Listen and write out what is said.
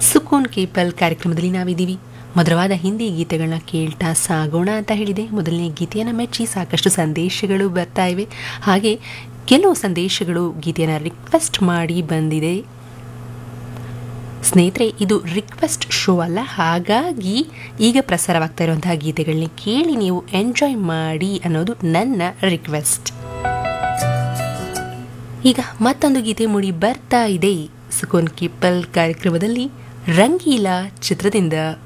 ಸುಕೂನ್ capable ಕಾರ್ಯಕ್ರಮದಲ್ಲಿ ನಾವಿದ್ದೀವಿ ಮಧುರವಾದ ಹಿಂದಿ ಗೀತೆಗಳನ್ನ ಕೇಳ್ತಾ ಸಾಗೋಣ ಅಂತ ಹೇಳಿದೆ ಮೊದಲನೇ ಗೀತೆಯನ್ನು ಮೆಚ್ಚಿ ಸಾಕಷ್ಟು ಸಂದೇಶಗಳು ಬರ್ತಾ ಇವೆ ಹಾಗೆ ಕೆಲವು ಸಂದೇಶಗಳು ಗೀತೆಯನ್ನು ರಿಕ್ವೆಸ್ಟ್ ಮಾಡಿ ಬಂದಿದೆ ಸ್ನೇಹಿತರೆ ಇದು ರಿಕ್ವೆಸ್ಟ್ ಶೋ ಅಲ್ಲ ಹಾಗಾಗಿ ಈಗ ಪ್ರಸಾರವಾಗ್ತಾ ಇರುವಂತಹ ಗೀತೆಗಳನ್ನ ಕೇಳಿ ನೀವು ಎಂಜಾಯ್ ಮಾಡಿ ಅನ್ನೋದು ನನ್ನ ರಿಕ್ವೆಸ್ಟ್ ಈಗ ಮತ್ತೊಂದು ಗೀತೆ ಮೂಡಿ ಬರ್ತಾ ಇದೆ ಸುಕೋನ್ ಕಿಪ್ಪಲ್ ಕಾರ್ಯಕ್ರಮದಲ್ಲಿ ರಂಗೀಲಾ ಚಿತ್ರದಿಂದ